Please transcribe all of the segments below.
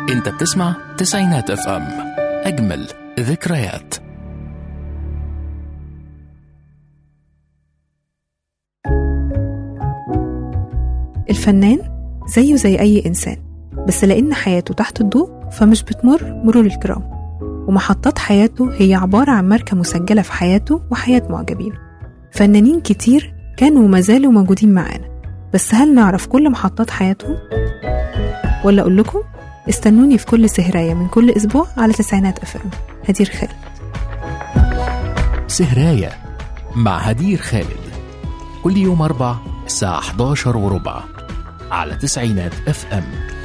انت بتسمع تسعينات اف ام اجمل ذكريات الفنان زيه زي أي إنسان بس لأن حياته تحت الضوء فمش بتمر مرور الكرام ومحطات حياته هي عبارة عن ماركة مسجلة في حياته وحياة معجبينه فنانين كتير كانوا وما زالوا موجودين معانا بس هل نعرف كل محطات حياتهم؟ ولا أقول لكم استنوني في كل سهراية من كل أسبوع على تسعينات أف أم هدير خالد سهراية مع هدير خالد كل يوم أربع الساعة 11 وربع على تسعينات اف ام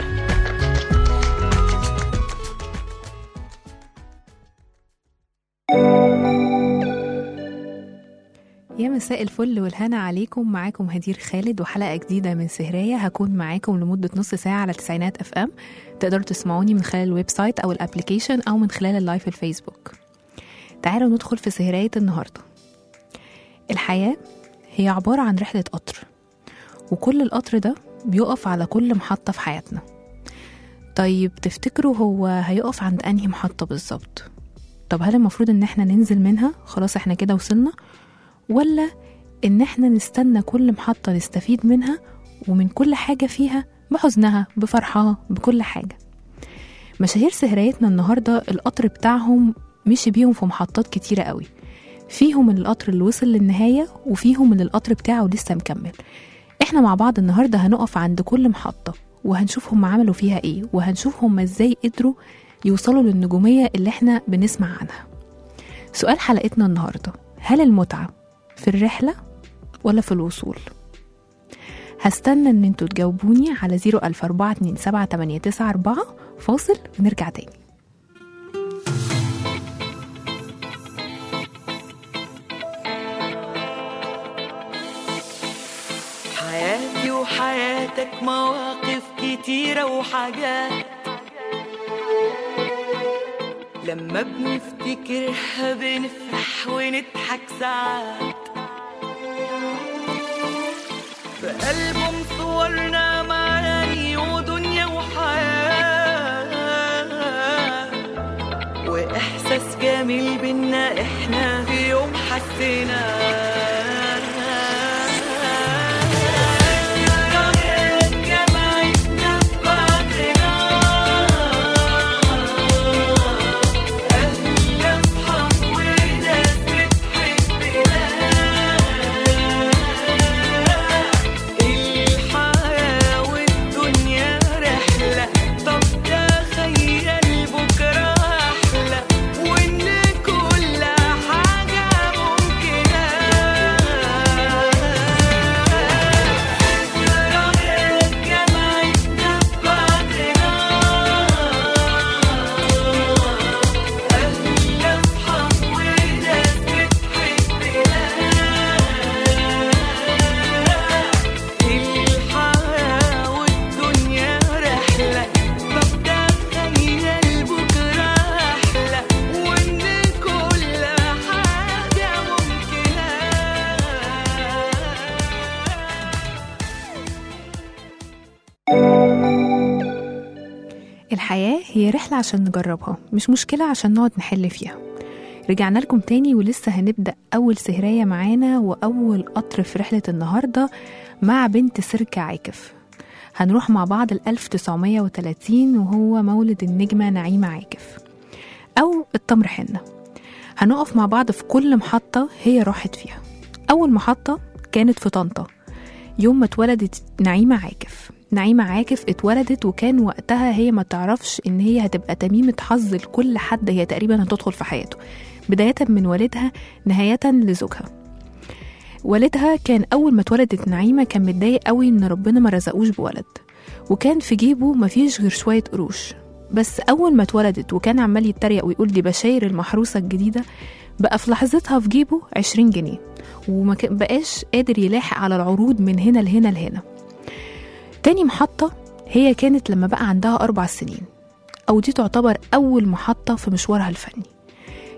يا مساء الفل والهنا عليكم معاكم هدير خالد وحلقة جديدة من سهراية هكون معاكم لمدة نص ساعة على تسعينات اف ام تقدروا تسمعوني من خلال الويب سايت أو الابليكيشن أو من خلال اللايف الفيسبوك تعالوا ندخل في سهراية النهاردة الحياة هي عبارة عن رحلة قطر وكل القطر ده بيقف على كل محطة في حياتنا طيب تفتكروا هو هيقف عند أنهي محطة بالظبط طب هل المفروض ان احنا ننزل منها خلاص احنا كده وصلنا ولا ان احنا نستنى كل محطة نستفيد منها ومن كل حاجة فيها بحزنها بفرحها بكل حاجة مشاهير سهريتنا النهاردة القطر بتاعهم مشي بيهم في محطات كتيرة قوي فيهم اللي القطر اللي وصل للنهاية وفيهم اللي القطر بتاعه لسه مكمل احنا مع بعض النهاردة هنقف عند كل محطة وهنشوف هم عملوا فيها ايه وهنشوف هم ازاي قدروا يوصلوا للنجومية اللي احنا بنسمع عنها سؤال حلقتنا النهاردة هل المتعة في الرحلة ولا في الوصول؟ هستنى ان انتوا تجاوبوني على 004278994 فاصل ونرجع تاني حياتي وحياتك مواقف كتيرة وحاجات لما بنفتكرها بنفرح ونضحك ساعات في ألبوم صورنا معاني ودنيا وحياة وإحساس جميل بينا إحنا في يوم الحياة والدنيا رحلة طب تخيل بكرة أحلى وإن كل حاجة ممكنة ذكريات جمعتنا بعدنا أهل أصحاب وناس بتحبنا الحياة والدنيا رحلة طب تخيل بكرة أحلى وإن كل حاجة ممكنة الحياة هي رحلة عشان نجربها مش مشكلة عشان نقعد نحل فيها رجعنا لكم تاني ولسه هنبدأ أول سهراية معانا وأول قطر في رحلة النهاردة مع بنت سيرك عاكف هنروح مع بعض ل 1930 وهو مولد النجمة نعيمة عاكف أو التمر حنة هنقف مع بعض في كل محطة هي راحت فيها أول محطة كانت في طنطا يوم ما اتولدت نعيمة عاكف نعيمة عاكف اتولدت وكان وقتها هي ما تعرفش ان هي هتبقى تميمة حظ لكل حد هي تقريبا هتدخل في حياته بداية من والدها نهاية لزوجها والدها كان أول ما اتولدت نعيمة كان متضايق قوي إن ربنا ما رزقوش بولد وكان في جيبه مفيش غير شوية قروش بس أول ما اتولدت وكان عمال يتريق ويقول دي بشاير المحروسة الجديدة بقى في لحظتها في جيبه 20 جنيه وما كان- بقاش قادر يلاحق على العروض من هنا لهنا لهنا تاني محطة هي كانت لما بقى عندها أربع سنين أو دي تعتبر أول محطة في مشوارها الفني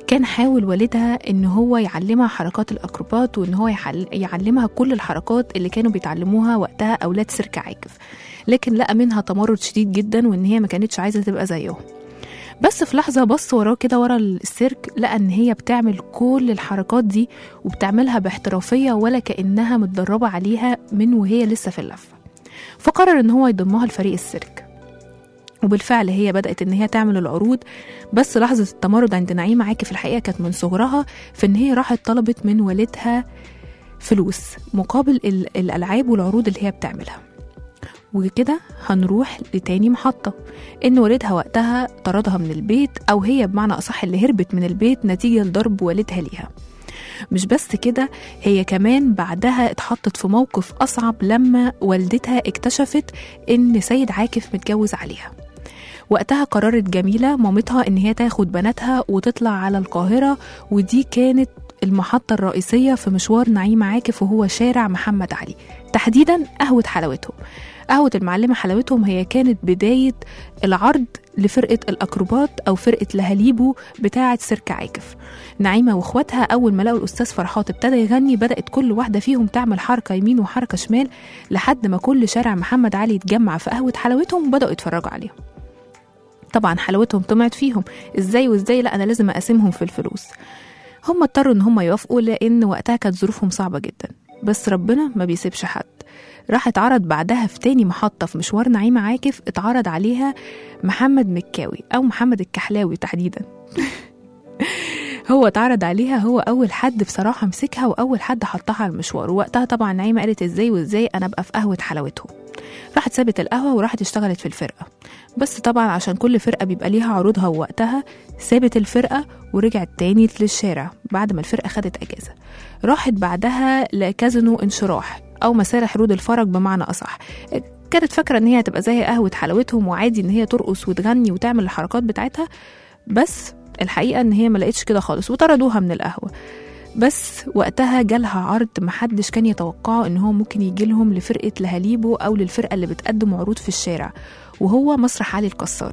كان حاول والدها ان هو يعلمها حركات الاكروبات وان هو يحل- يعلمها كل الحركات اللي كانوا بيتعلموها وقتها اولاد سيرك عاكف لكن لقى منها تمرد شديد جدا وان هي ما كانتش عايزه تبقى زيهم بس في لحظه بص وراه كده ورا السيرك لقى ان هي بتعمل كل الحركات دي وبتعملها باحترافيه ولا كانها متدربه عليها من وهي لسه في اللفه فقرر ان هو يضمها لفريق السيرك وبالفعل هي بدأت إن هي تعمل العروض بس لحظة التمرد عند نعيمة عاكف الحقيقة كانت من صغرها في إن هي راحت طلبت من والدها فلوس مقابل ال- الألعاب والعروض اللي هي بتعملها وكده هنروح لتاني محطة إن والدها وقتها طردها من البيت أو هي بمعنى أصح اللي هربت من البيت نتيجة لضرب والدها ليها مش بس كده هي كمان بعدها اتحطت في موقف أصعب لما والدتها اكتشفت إن سيد عاكف متجوز عليها وقتها قررت جميلة مامتها إن هي تاخد بناتها وتطلع على القاهرة ودي كانت المحطة الرئيسية في مشوار نعيم عاكف وهو شارع محمد علي تحديدا قهوة حلاوتهم قهوة المعلمة حلاوتهم هي كانت بداية العرض لفرقة الأكروبات أو فرقة لهاليبو بتاعة سيرك عاكف نعيمة واخواتها أول ما لقوا الأستاذ فرحات ابتدى يغني بدأت كل واحدة فيهم تعمل حركة يمين وحركة شمال لحد ما كل شارع محمد علي اتجمع في قهوة حلاوتهم وبدأوا يتفرجوا عليهم طبعا حلاوتهم طمعت فيهم ازاي وازاي لا انا لازم اقاسمهم في الفلوس هم اضطروا ان هم يوافقوا لان وقتها كانت ظروفهم صعبه جدا بس ربنا ما بيسيبش حد راح اتعرض بعدها في تاني محطة في مشوار نعيمة عاكف اتعرض عليها محمد مكاوي أو محمد الكحلاوي تحديدا هو اتعرض عليها هو أول حد بصراحة مسكها وأول حد حطها على المشوار ووقتها طبعا نعيمة قالت ازاي وازاي أنا أبقى في قهوة حلاوتهم راحت سابت القهوة وراحت اشتغلت في الفرقة بس طبعا عشان كل فرقة بيبقى ليها عروضها ووقتها سابت الفرقة ورجعت تاني للشارع بعد ما الفرقة خدت أجازة راحت بعدها لكازينو انشراح أو مسارح رود الفرج بمعنى أصح كانت فاكرة إن هي هتبقى زي قهوة حلاوتهم وعادي إن هي ترقص وتغني وتعمل الحركات بتاعتها بس الحقيقة إن هي ما لقيتش كده خالص وطردوها من القهوة بس وقتها جالها عرض محدش كان يتوقعه ان هو ممكن يجي لهم لفرقة لهاليبو او للفرقة اللي بتقدم عروض في الشارع وهو مسرح علي الكسار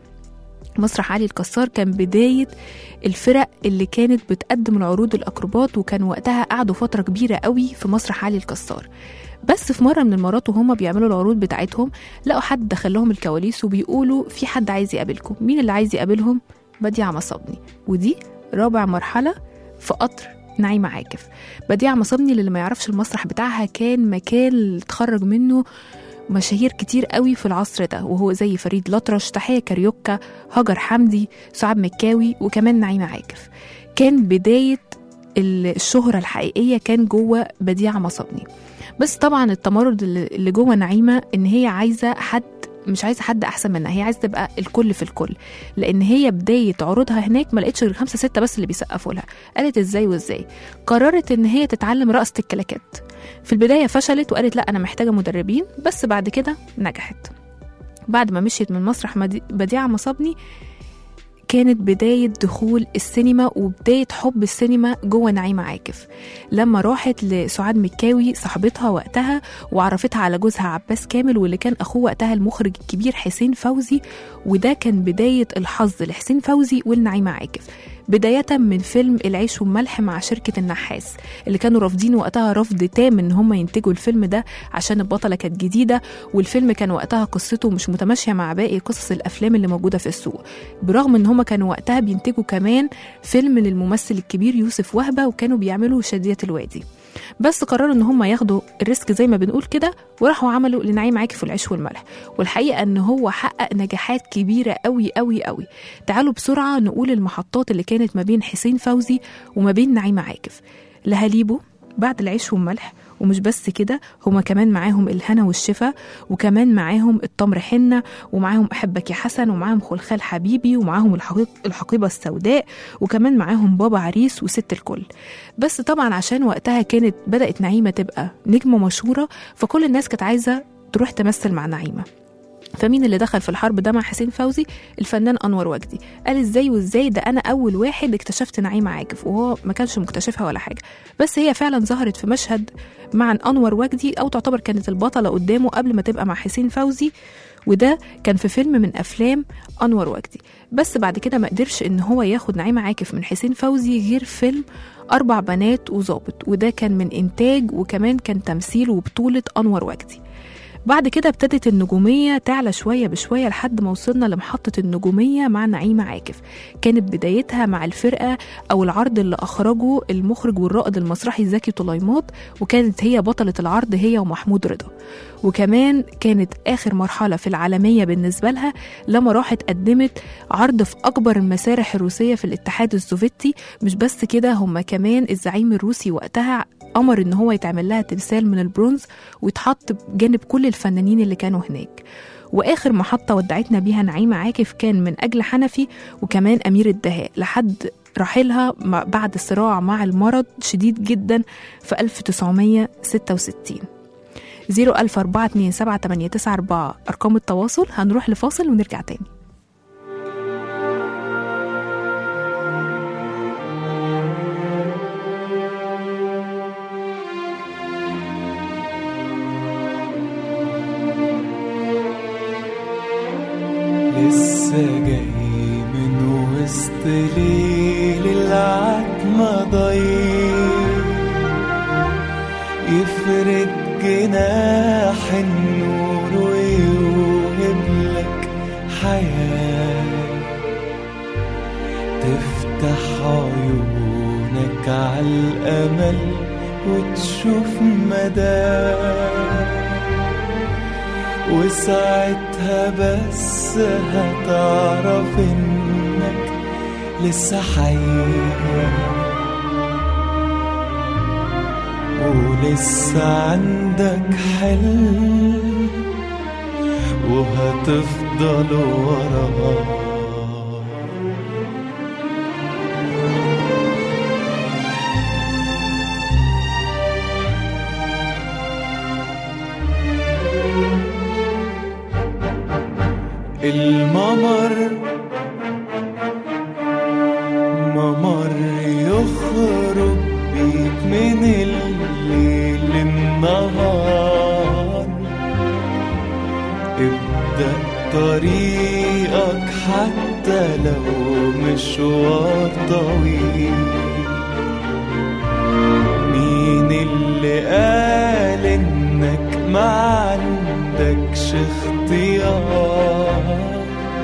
مسرح علي الكسار كان بداية الفرق اللي كانت بتقدم العروض الأكروبات وكان وقتها قعدوا فترة كبيرة قوي في مسرح علي الكسار بس في مرة من المرات وهما بيعملوا العروض بتاعتهم لقوا حد دخل لهم الكواليس وبيقولوا في حد عايز يقابلكم مين اللي عايز يقابلهم بديع مصابني ودي رابع مرحلة في قطر نعيمة عاكف بديع مصابني اللي ما يعرفش المسرح بتاعها كان مكان اللي اتخرج منه مشاهير كتير قوي في العصر ده وهو زي فريد الأطرش تحية كاريوكا هاجر حمدي سعاد مكاوي وكمان نعيمة عاكف كان بداية الشهرة الحقيقية كان جوه بديع مصابني بس طبعا التمرد اللي اللي جوه نعيمة ان هي عايزة حد مش عايزه حد احسن منها هي عايزه تبقى الكل في الكل لان هي بدايه عروضها هناك ما لقيتش غير خمسه سته بس اللي بيسقفوا لها قالت ازاي وازاي قررت ان هي تتعلم رقصه الكلاكات في البدايه فشلت وقالت لا انا محتاجه مدربين بس بعد كده نجحت بعد ما مشيت من مسرح مدي- بديعة مصابني كانت بداية دخول السينما وبداية حب السينما جوه نعيمة عاكف لما راحت لسعاد مكاوي صاحبتها وقتها وعرفتها على جوزها عباس كامل واللي كان أخوه وقتها المخرج الكبير حسين فوزي وده كان بداية الحظ لحسين فوزي والنعيمة عاكف بداية من فيلم العيش والملح مع شركة النحاس اللي كانوا رافضين وقتها رفض تام ان هم ينتجوا الفيلم ده عشان البطلة كانت جديدة والفيلم كان وقتها قصته مش متماشية مع باقي قصص الأفلام اللي موجودة في السوق برغم ان هم كانوا وقتها بينتجوا كمان فيلم للممثل الكبير يوسف وهبة وكانوا بيعملوا شادية الوادي بس قرروا ان هم ياخدوا الريسك زي ما بنقول كده وراحوا عملوا لنعيم عاكف والعيش والملح والحقيقه ان هو حقق نجاحات كبيره قوي قوي قوي تعالوا بسرعه نقول المحطات اللي كانت ما بين حسين فوزي وما بين نعيمه عاكف لهاليبو بعد العيش والملح ومش بس كده هما كمان معاهم الهنا والشفا وكمان معاهم التمر حنة ومعاهم أحبك يا حسن ومعاهم خلخال حبيبي ومعاهم الحقيق الحقيبة السوداء وكمان معاهم بابا عريس وست الكل بس طبعا عشان وقتها كانت بدأت نعيمة تبقى نجمة مشهورة فكل الناس كانت عايزة تروح تمثل مع نعيمة فمين اللي دخل في الحرب ده مع حسين فوزي الفنان انور وجدي قال ازاي وازاي ده انا اول واحد اكتشفت نعيمه عاكف وهو ما كانش مكتشفها ولا حاجه بس هي فعلا ظهرت في مشهد مع انور وجدي او تعتبر كانت البطله قدامه قبل ما تبقى مع حسين فوزي وده كان في فيلم من افلام انور وجدي بس بعد كده ما قدرش ان هو ياخد نعيمه عاكف من حسين فوزي غير فيلم اربع بنات وظابط وده كان من انتاج وكمان كان تمثيل وبطوله انور وجدي بعد كده ابتدت النجومية تعلى شوية بشوية لحد ما وصلنا لمحطة النجومية مع نعيمة عاكف كانت بدايتها مع الفرقة أو العرض اللي أخرجه المخرج والرائد المسرحي زكي طليمات وكانت هي بطلة العرض هي ومحمود رضا وكمان كانت آخر مرحلة في العالمية بالنسبة لها لما راحت قدمت عرض في أكبر المسارح الروسية في الاتحاد السوفيتي مش بس كده هم كمان الزعيم الروسي وقتها أمر إن هو يتعمل لها تمثال من البرونز ويتحط بجانب كل الفنانين اللي كانوا هناك واخر محطه ودعتنا بيها نعيمه عاكف كان من اجل حنفي وكمان امير الدهاء لحد رحيلها مع- بعد صراع مع المرض شديد جدا في 1966 004278994 أرقام التواصل هنروح لفاصل ونرجع تاني لسه جاي من وسط ليل العتمة ضيق يفرد جناح النور ويوهب لك حياة تفتح عيونك عالأمل وتشوف مدى وساعتها بس هتعرف انك لسه حي ولسه عندك حلم وهتفضل وراه الممر ممر يخرج بيك من الليل النهار ابدأ طريقك حتى لو مشوار طويل مين اللي قال انك ما عندكش اختيار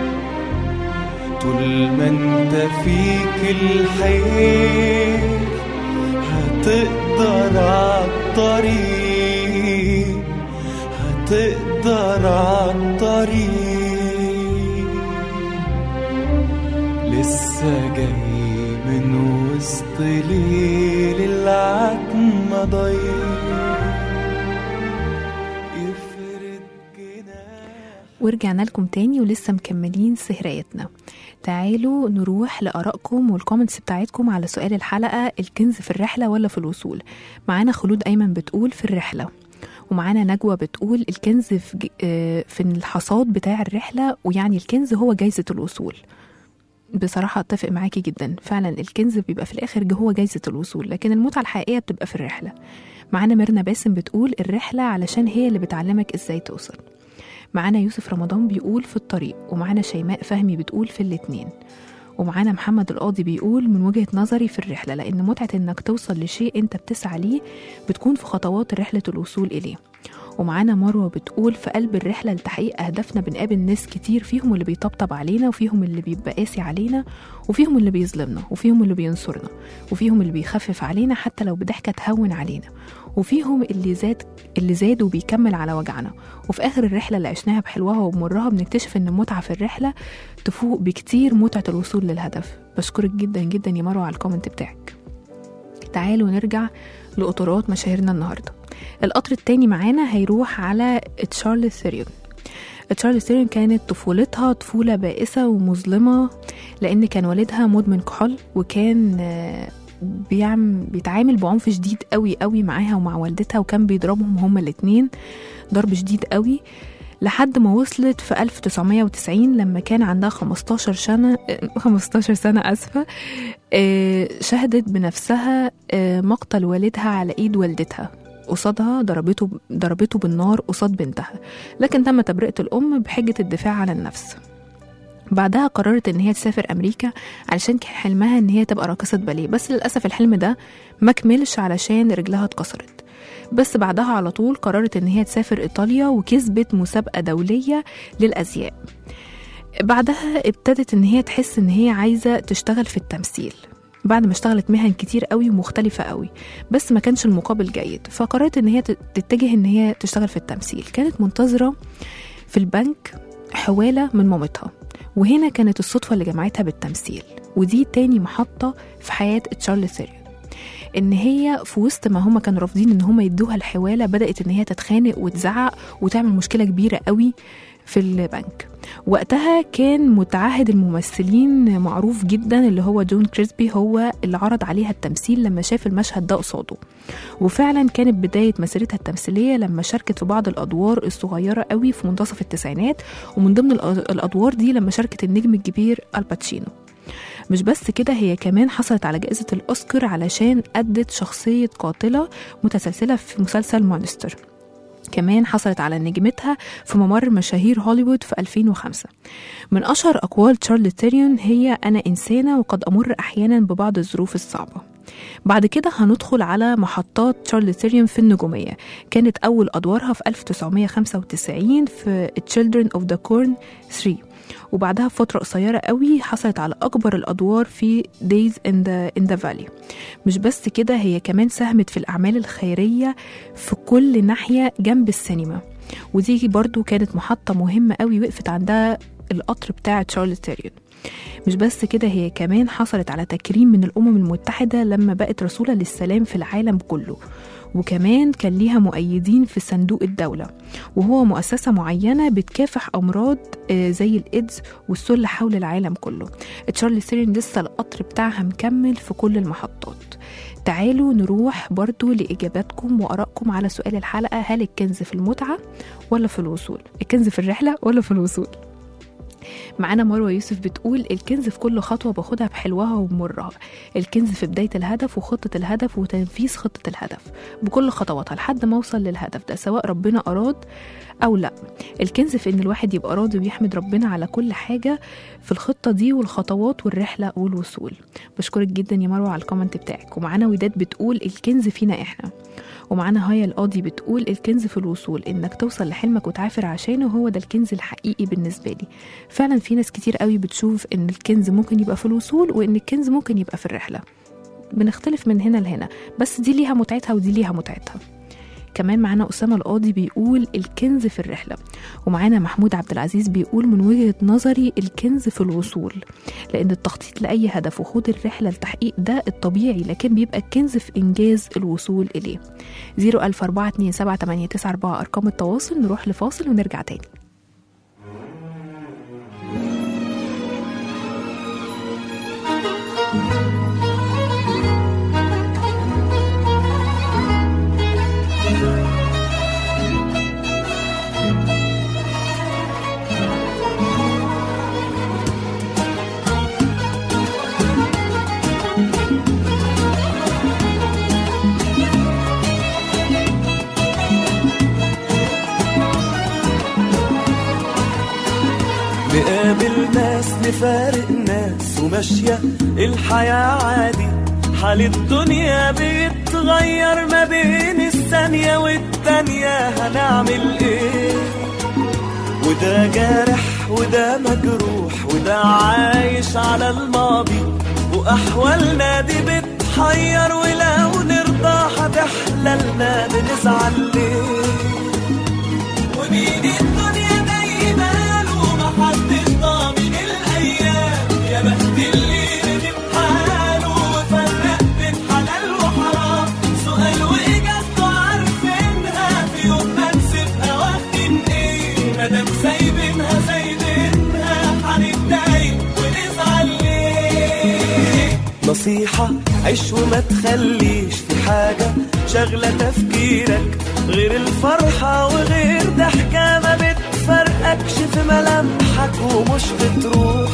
طول ما انت فيك الحيل هتقدر عالطريق هتقدر عالطريق لسه جاي من وسط ليل العتمة ضيق يفرد جناح ورجعنا لكم تاني ولسه مكملين سهريتنا تعالوا نروح لآرائكم والكومنتس بتاعتكم على سؤال الحلقة الكنز في الرحلة ولا في الوصول معانا خلود أيمن بتقول في الرحلة ومعانا نجوى بتقول الكنز في, ج- آه، في الحصاد بتاع الرحلة ويعني الكنز هو جايزة الوصول بصراحة أتفق معاكي جدا فعلا الكنز بيبقى في الآخر ج- هو جايزة الوصول لكن المتعة الحقيقية بتبقى في الرحلة معانا ميرنا باسم بتقول الرحلة علشان هي اللي بتعلمك إزاي توصل معانا يوسف رمضان بيقول في الطريق ومعانا شيماء فهمي بتقول في الاتنين ومعانا محمد القاضي بيقول من وجهة نظري في الرحلة لأن متعة إنك توصل لشيء أنت بتسعى ليه بتكون في خطوات رحلة الوصول إليه ومعانا مروة بتقول في قلب الرحلة لتحقيق أهدافنا بنقابل ناس كتير فيهم اللي بيطبطب علينا وفيهم اللي بيبقى قاسي علينا وفيهم اللي بيظلمنا وفيهم اللي بينصرنا وفيهم اللي بيخفف علينا حتى لو بضحكة تهون علينا وفيهم اللي زاد اللي زاد وبيكمل على وجعنا وفي آخر الرحلة اللي عشناها بحلوها وبمرها بنكتشف إن المتعة في الرحلة تفوق بكتير متعة الوصول للهدف بشكرك جدا جدا يا مروة على الكومنت بتاعك تعالوا نرجع لقطارات مشاهيرنا النهارده القطر التاني معانا هيروح على تشارلز ثيريون تشارلز ثيريون كانت طفولتها طفولة بائسة ومظلمة لأن كان والدها مدمن كحول وكان آه، بيعم بيتعامل بعنف شديد قوي قوي معاها ومع والدتها وكان بيضربهم هما الاتنين ضرب شديد قوي لحد ما وصلت في 1990 لما كان عندها 15 سنة 15 سنة أسفة آه، شهدت بنفسها آه، مقتل والدها على إيد والدتها قصادها ضربته ضربته بالنار قصاد بنتها لكن تم تبرئة الأم بحجة الدفاع عن النفس بعدها قررت ان هي تسافر امريكا علشان كان حلمها ان هي تبقى راقصه باليه بس للاسف الحلم ده ما كملش علشان رجلها اتكسرت بس بعدها على طول قررت ان هي تسافر ايطاليا وكسبت مسابقه دوليه للازياء بعدها ابتدت ان هي تحس ان هي عايزه تشتغل في التمثيل بعد ما اشتغلت مهن كتير قوي ومختلفة قوي بس ما كانش المقابل جيد فقررت ان هي تتجه ان هي تشتغل في التمثيل كانت منتظرة في البنك حوالة من مامتها وهنا كانت الصدفة اللي جمعتها بالتمثيل ودي تاني محطة في حياة تشارلي ثيريون ان هي في وسط ما هما كانوا رافضين ان هما يدوها الحواله بدات ان هي تتخانق وتزعق وتعمل مشكله كبيره قوي في البنك وقتها كان متعهد الممثلين معروف جدا اللي هو جون كريسبي هو اللي عرض عليها التمثيل لما شاف المشهد ده قصاده وفعلا كانت بداية مسيرتها التمثيلية لما شاركت في بعض الأدوار الصغيرة قوي في منتصف التسعينات ومن ضمن الأ- الأدوار دي لما شاركت النجم الكبير الباتشينو مش بس كده هي كمان حصلت على جائزة الأوسكار علشان أدت شخصية قاتلة متسلسلة في مسلسل مونستر كمان حصلت على نجمتها في ممر مشاهير هوليوود في 2005 من أشهر أقوال تشارلي تيريون هي أنا إنسانة وقد أمر أحيانا ببعض الظروف الصعبة بعد كده هندخل على محطات تشارلي تيريون في النجومية كانت أول أدوارها في 1995 في Children of the Corn 3 وبعدها بفترة قصيرة قوي حصلت على أكبر الأدوار في Days in the, in the Valley مش بس كده هي كمان ساهمت في الأعمال الخيرية في كل ناحية جنب السينما ودي برضو كانت محطة مهمة قوي وقفت عندها القطر بتاع تشارلي تيريون مش بس كده هي كمان حصلت على تكريم من الأمم المتحدة لما بقت رسولة للسلام في العالم كله وكمان كان ليها مؤيدين في صندوق الدولة وهو مؤسسة معينة بتكافح أمراض آه، زي الإيدز والسل حول العالم كله تشارلي سيرين لسه القطر بتاعها مكمل في كل المحطات تعالوا نروح برضو لإجاباتكم وآرائكم على سؤال الحلقة هل الكنز في المتعة ولا في الوصول الكنز في الرحلة ولا في الوصول معانا مروة يوسف بتقول الكنز في كل خطوة باخدها بحلوها وبمرها الكنز في بداية الهدف وخطة الهدف وتنفيذ خطة الهدف بكل خطواتها لحد ما اوصل للهدف ده سواء ربنا أراد أو لا الكنز في إن الواحد يبقى راضي ويحمد ربنا على كل حاجة في الخطة دي والخطوات والرحلة والوصول بشكرك جدا يا مروة على الكومنت بتاعك ومعانا وداد بتقول الكنز فينا إحنا ومعانا هايا القاضي بتقول الكنز في الوصول انك توصل لحلمك وتعافر عشانه هو ده الكنز الحقيقي بالنسبه لي فعلا في ناس كتير قوي بتشوف ان الكنز ممكن يبقى في الوصول وان الكنز ممكن يبقى في الرحله بنختلف من هنا لهنا بس دي ليها متعتها ودي ليها متعتها كمان معانا أسامة القاضي بيقول الكنز في الرحلة ومعانا محمود عبد العزيز بيقول من وجهة نظري الكنز في الوصول لأن التخطيط لأي هدف وخوض الرحلة لتحقيق ده الطبيعي لكن بيبقى الكنز في إنجاز الوصول إليه 004278994 أرقام التواصل نروح لفاصل ونرجع تاني نقابل ناس نفارق ناس وماشية الحياة عادي حال الدنيا بيتغير ما بين الثانية والتانية هنعمل ايه وده جارح وده مجروح وده عايش على الماضي وأحوالنا دي بتحير ولو نرضى هتحللنا بنزعل ليه ومين الدنيا دايما ومحدش ضامن الايام يا بخت اللي ندم حاله وفرق بين حلال وحرام سؤال واجابته عارفينها في يوم ما نسيبها واخدين ايه مادام سايبينها سايبينها هنتضايق ونزعل ليه نصيحة عيش وما تخليش في حاجة شغلة تفكيرك غير الفرحة وغير ضحكة ما ملامحك ومش بتروح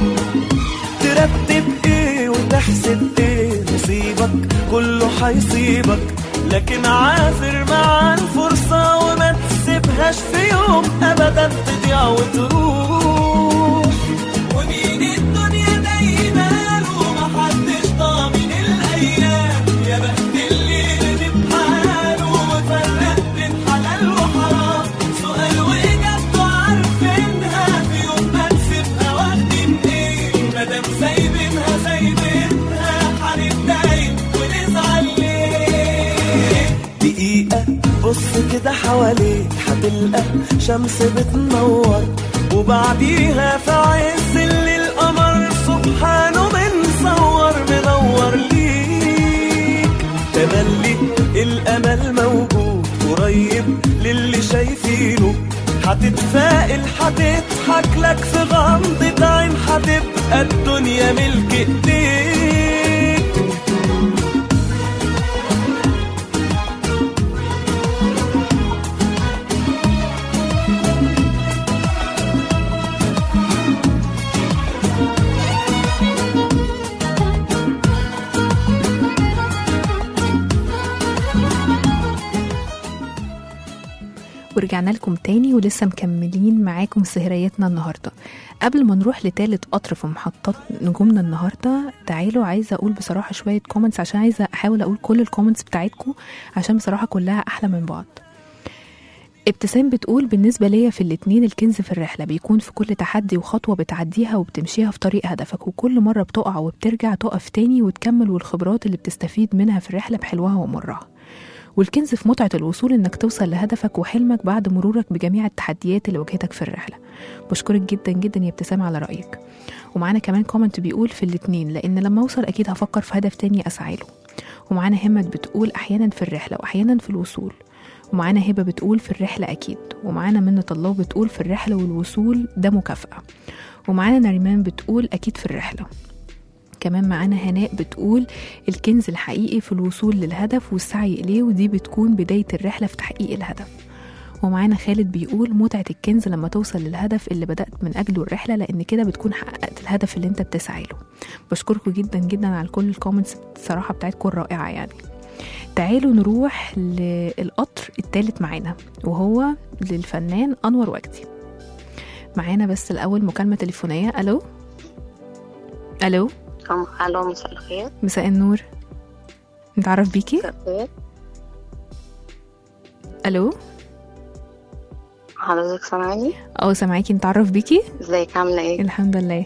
ترتب ايه وتحسب ايه نصيبك كله حيصيبك لكن عافر مع الفرصة وما تسيبهاش في يوم أبدا تضيع وتروح ومين الدنيا دايما ومحدش ضامن الأيام يا بخت اللي رضي بحاله وفرق بين حلال وحرام سؤال وإجابته عارفينها في يوم ما تسيبها واخدين إيه مادام سايبينها سايبينها هنتضايق ونزعل ليه دقيقة بص كده حواليك هتلقى شمس بتنور وبعديها في عز الليل القمر سبحانه بنصور منور ليك تملي الامل موجود قريب للي شايفينه هتتفائل هتضحك لك في غمضة عين هتبقى الدنيا ملك ايديك ورجعنا لكم تاني ولسه مكملين معاكم سهريتنا النهارده قبل ما نروح لتالت قطر في محطات نجومنا النهارده تعالوا عايزه اقول بصراحه شويه كومنتس عشان عايزه احاول اقول كل الكومنتس بتاعتكم عشان بصراحه كلها احلى من بعض ابتسام بتقول بالنسبة ليا في الاتنين الكنز في الرحلة بيكون في كل تحدي وخطوة بتعديها وبتمشيها في طريق هدفك وكل مرة بتقع وبترجع تقف تاني وتكمل والخبرات اللي بتستفيد منها في الرحلة بحلوها ومرها والكنز في متعة الوصول إنك توصل لهدفك وحلمك بعد مرورك بجميع التحديات اللي واجهتك في الرحلة بشكرك جدا جدا يا ابتسام على رأيك ومعانا كمان كومنت بيقول في الاتنين لأن لما أوصل أكيد هفكر في هدف تاني أسعى له ومعانا همت بتقول أحيانا في الرحلة وأحيانا في الوصول ومعانا هبة بتقول في الرحلة أكيد ومعانا منة الله بتقول في الرحلة والوصول ده مكافأة ومعانا نريمان بتقول أكيد في الرحلة كمان معانا هناء بتقول الكنز الحقيقي في الوصول للهدف والسعي إليه ودي بتكون بداية الرحلة في تحقيق الهدف ومعانا خالد بيقول متعة الكنز لما توصل للهدف اللي بدأت من أجله الرحلة لأن كده بتكون حققت الهدف اللي انت بتسعى له بشكركم جدا جدا على كل الكومنتس الصراحة بتاعتكم الرائعة يعني تعالوا نروح للقطر التالت معانا وهو للفنان أنور وجدي معانا بس الأول مكالمة تليفونية ألو ألو أم- الو مساء الخير مساء النور نتعرف بيكي مساء الخير ألو حضرتك سامعني أو سامعاكي نتعرف بيكي ازيك عامله ايه الحمد لله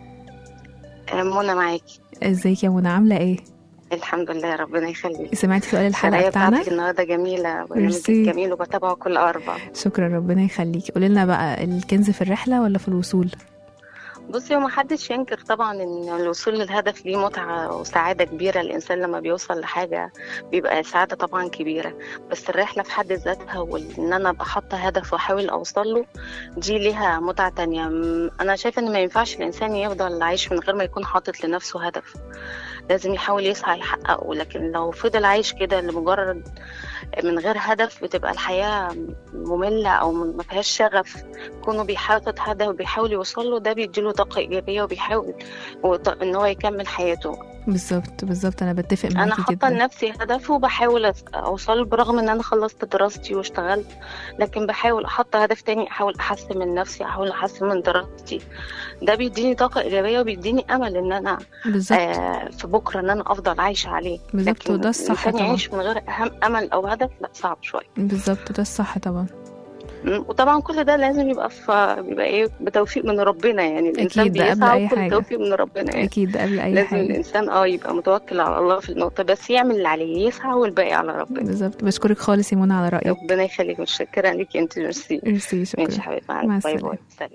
آه، منى معاكي ازيك يا منى عاملة ايه الحمد لله ربنا يخليك سمعتي سؤال الحلقة الحلقه بتاعنا بتاعتك النهارده جميله ميرسي. برنامجك جميل وبتابعه كل اربع شكرا ربنا يخليكي قولي لنا بقى الكنز في الرحلة ولا في الوصول بصي هو محدش ينكر طبعا ان الوصول للهدف ليه متعه وسعاده كبيره الانسان لما بيوصل لحاجه بيبقى سعاده طبعا كبيره بس الرحله في حد ذاتها وان انا ابقى حاطه هدف واحاول اوصل له دي ليها متعه تانية م- انا شايفه ان ما ينفعش الانسان يفضل عايش من غير ما يكون حاطط لنفسه هدف لازم يحاول يسعى يحققه لكن لو فضل عايش كده لمجرد من غير هدف بتبقى الحياه ممله او ما فيهاش شغف كونه بيحاطط هدف وبيحاول يوصل له ده بيديله طاقة إيجابية وبيحاول وط- إن هو يكمل حياته بالظبط بالظبط أنا بتفق أنا معاكي حاطة جدا لنفسي هدف وبحاول أس- أوصل برغم إن أنا خلصت دراستي واشتغلت لكن بحاول أحط هدف تاني أحاول أحسن من نفسي أحاول أحسن من دراستي ده بيديني طاقة إيجابية وبيديني أمل إن أنا بالظبط آه في بكرة إن أنا أفضل عايشة عليه بالظبط، لكن وده الصح الإنسان طبعا. يعيش من غير أهم أمل أو هدف لا صعب شوية بالظبط ده الصح طبعا مم. وطبعا كل ده لازم يبقى في بيبقى ايه بتوفيق من ربنا يعني الانسان أكيد، ده قبل بيسعى أي وكل حاجة. توفيق من ربنا يعني أكيد قبل أي لازم حاجة الانسان اه يبقى متوكل على الله في النقطه بس يعمل اللي عليه يسعى والباقي على ربنا بالظبط بشكرك خالص يا منى على رأيك ربنا يخليك متشكره ليكي انت ميرسي ميرسي ماشي شكرا يا حبيبتي مع معاك باي السلامة. باي سلام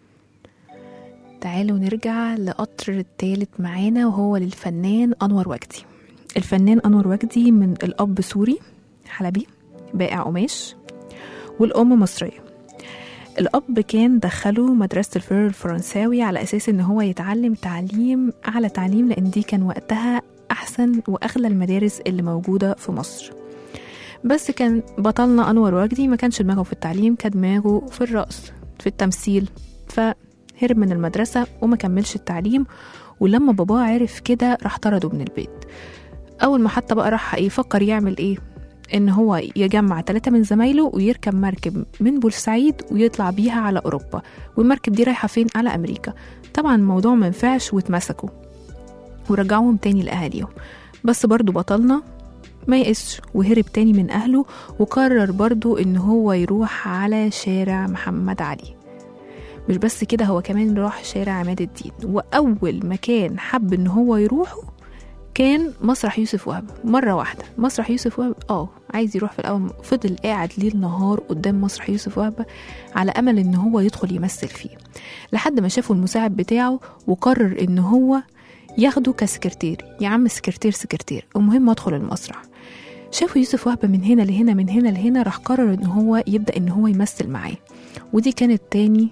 تعالوا نرجع لقطر التالت معانا وهو للفنان أنور وجدي الفنان أنور وجدي من الأب سوري حلبي بائع قماش والأم مصرية الأب كان دخله مدرسة الفرر الفرنساوي على أساس إن هو يتعلم تعليم أعلى تعليم لأن دي كان وقتها أحسن وأغلى المدارس اللي موجودة في مصر بس كان بطلنا أنور وجدي ما كانش دماغه في التعليم كان دماغه في الرقص في التمثيل فهرب من المدرسة وما كملش التعليم ولما باباه عرف كده راح طرده من البيت أول ما حتى بقى راح يفكر يعمل إيه إن هو يجمع ثلاثة من زمايله ويركب مركب من بورسعيد ويطلع بيها على أوروبا والمركب دي رايحة فين على أمريكا طبعا الموضوع منفعش واتمسكوا ورجعوهم تاني لأهاليهم بس برضو بطلنا ما يقسش وهرب تاني من أهله وقرر برضو إن هو يروح على شارع محمد علي مش بس كده هو كمان راح شارع عماد الدين وأول مكان حب إن هو يروحه كان مسرح يوسف وهب مرة واحدة مسرح يوسف وهب اه عايز يروح في الأول فضل قاعد ليل نهار قدام مسرح يوسف وهب على أمل إن هو يدخل يمثل فيه لحد ما شافه المساعد بتاعه وقرر إن هو ياخده كسكرتير يا عم سكرتير سكرتير المهم ادخل المسرح شافوا يوسف وهبة من هنا لهنا من هنا لهنا راح قرر ان هو يبدأ ان هو يمثل معاه ودي كانت تاني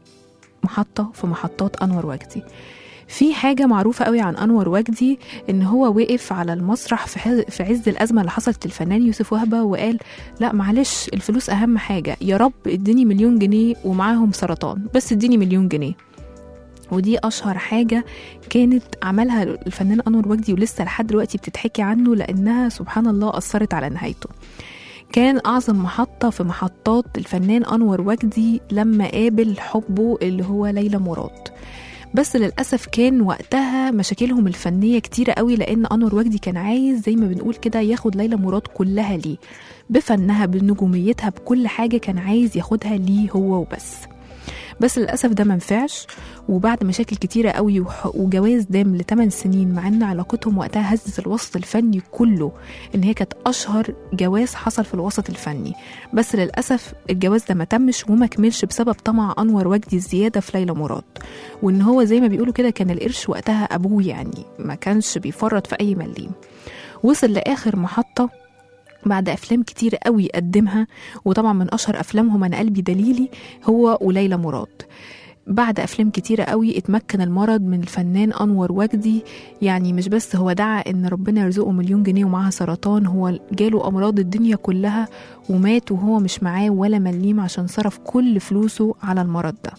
محطة في محطات أنور وجدي في حاجة معروفة قوي عن أنور وجدي إن هو وقف على المسرح في حز- في عز الأزمة اللي حصلت للفنان يوسف وهبة وقال لا معلش الفلوس أهم حاجة يا رب اديني مليون جنيه ومعاهم سرطان بس اديني مليون جنيه ودي أشهر حاجة كانت عملها الفنان أنور وجدي ولسه لحد دلوقتي بتتحكي عنه لأنها سبحان الله أثرت على نهايته كان أعظم محطة في محطات الفنان أنور وجدي لما قابل حبه اللي هو ليلى مراد بس للأسف كان وقتها مشاكلهم الفنية كتيرة قوي لأن أنور وجدي كان عايز زي ما بنقول كده ياخد ليلى مراد كلها ليه بفنها بنجوميتها بكل حاجة كان عايز ياخدها ليه هو وبس بس للأسف ده منفعش وبعد مشاكل كتيرة قوي وح- وجواز دام لثمان سنين مع ان علاقتهم وقتها هزت الوسط الفني كله ان هي كانت اشهر جواز حصل في الوسط الفني بس للأسف الجواز ده ما تمش وما كملش بسبب طمع أنور وجدي الزيادة في ليلى مراد وان هو زي ما بيقولوا كده كان القرش وقتها أبوه يعني ما كانش بيفرط في أي مليم وصل لآخر محطة بعد أفلام كتير قوي قدمها وطبعا من أشهر أفلامهم أنا قلبي دليلي هو وليلى مراد بعد أفلام كتيرة قوي اتمكن المرض من الفنان أنور وجدي يعني مش بس هو دعا إن ربنا يرزقه مليون جنيه ومعاها سرطان هو جاله أمراض الدنيا كلها ومات وهو مش معاه ولا مليم عشان صرف كل فلوسه على المرض ده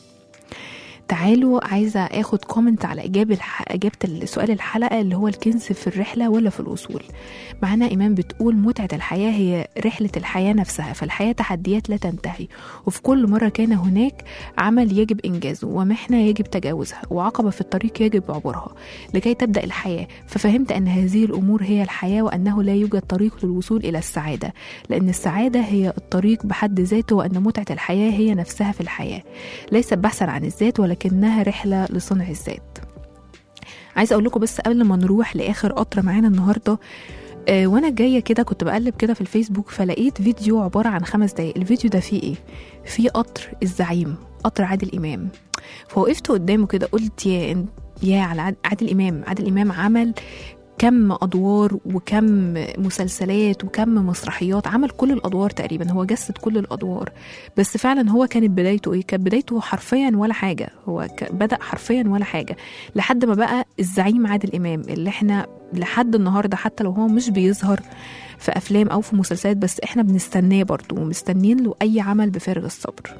تعالوا عايزة اخد كومنت على إجابة الح... إجابة السؤال الحلقة اللي هو الكنز في الرحلة ولا في الوصول معانا إيمان بتقول متعة الحياة هي رحلة الحياة نفسها فالحياة تحديات لا تنتهي وفي كل مرة كان هناك عمل يجب إنجازه ومحنة يجب تجاوزها وعقبة في الطريق يجب عبورها لكي تبدأ الحياة ففهمت أن هذه الأمور هي الحياة وأنه لا يوجد طريق للوصول إلى السعادة لأن السعادة هي الطريق بحد ذاته وأن متعة الحياة هي نفسها في الحياة ليست بحثا عن الذات ولكنها رحلة لصنع الذات عايزه اقول لكم بس قبل ما نروح لاخر قطره معانا النهارده آه وانا جايه كده كنت بقلب كده في الفيسبوك فلقيت فيديو عباره عن خمس دقايق الفيديو ده فيه ايه فيه قطر الزعيم قطر عادل امام فوقفت قدامه كده قلت يا يا على عاد- عادل امام عادل امام عمل كم ادوار وكم مسلسلات وكم مسرحيات عمل كل الادوار تقريبا هو جسد كل الادوار بس فعلا هو كانت بدايته ايه كانت بدايته حرفيا ولا حاجه هو ك- بدا حرفيا ولا حاجه لحد ما بقى الزعيم عادل امام اللي احنا لحد النهارده حتى لو هو مش بيظهر في افلام او في مسلسلات بس احنا بنستناه برضه ومستنين له اي عمل بفارغ الصبر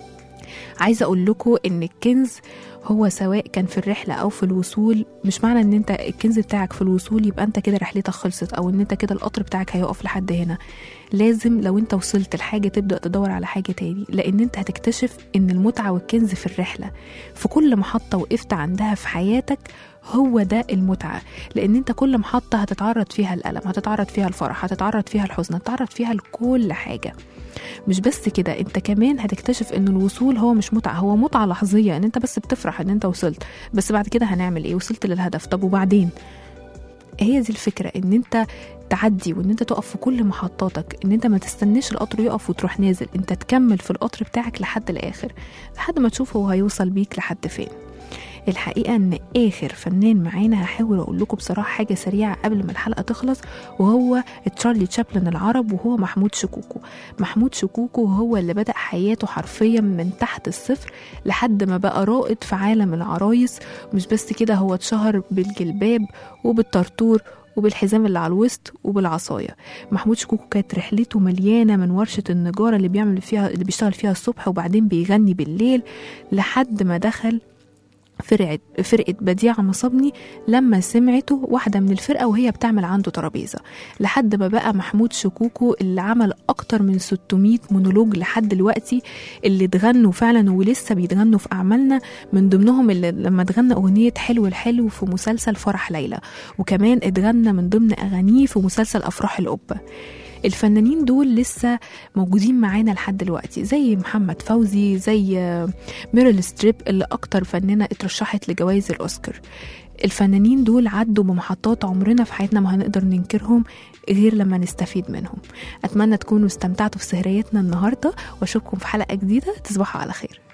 عايزه اقول لكم ان الكنز هو سواء كان في الرحله او في الوصول مش معنى ان انت الكنز بتاعك في الوصول يبقى انت كده رحلتك خلصت او ان انت كده القطر بتاعك هيقف لحد هنا لازم لو انت وصلت لحاجه تبدا تدور على حاجه تاني لان انت هتكتشف ان المتعه والكنز في الرحله في كل محطه وقفت عندها في حياتك هو ده المتعة لأن أنت كل محطة هتتعرض فيها الألم هتتعرض فيها الفرح هتتعرض فيها الحزن هتتعرض فيها لكل حاجة مش بس كده انت كمان هتكتشف ان الوصول هو مش متعه هو متعه لحظيه ان انت بس بتفرح ان انت وصلت بس بعد كده هنعمل ايه وصلت للهدف طب وبعدين هي دي الفكره ان انت تعدي وان انت تقف في كل محطاتك ان انت ما تستناش القطر يقف وتروح نازل انت تكمل في القطر بتاعك لحد الاخر لحد ما تشوف هو هيوصل بيك لحد فين الحقيقه ان اخر فنان معانا هحاول اقول لكم بصراحه حاجه سريعه قبل ما الحلقه تخلص وهو تشارلي تشابلن العرب وهو محمود شكوكو محمود شكوكو هو اللي بدأ حياته حرفيا من تحت الصفر لحد ما بقى رائد في عالم العرايس مش بس كده هو اتشهر بالجلباب وبالطرطور وبالحزام اللي على الوسط وبالعصاية محمود شكوكو كانت رحلته مليانة من ورشة النجارة اللي بيعمل فيها اللي بيشتغل فيها الصبح وبعدين بيغني بالليل لحد ما دخل فرقة فرقة بديعة مصابني لما سمعته واحدة من الفرقة وهي بتعمل عنده ترابيزة لحد ما بقى محمود شكوكو اللي عمل أكتر من 600 مونولوج لحد دلوقتي اللي اتغنوا فعلا ولسه بيتغنوا في أعمالنا من ضمنهم اللي لما اتغنى أغنية حلو الحلو في مسلسل فرح ليلى وكمان اتغنى من ضمن أغانيه في مسلسل أفراح القبة الفنانين دول لسه موجودين معانا لحد دلوقتي زي محمد فوزي زي ميريل ستريب اللي أكتر فنانة اترشحت لجوائز الأوسكار الفنانين دول عدوا بمحطات عمرنا في حياتنا ما هنقدر ننكرهم غير لما نستفيد منهم أتمنى تكونوا استمتعتوا في سهريتنا النهاردة وأشوفكم في حلقة جديدة تصبحوا على خير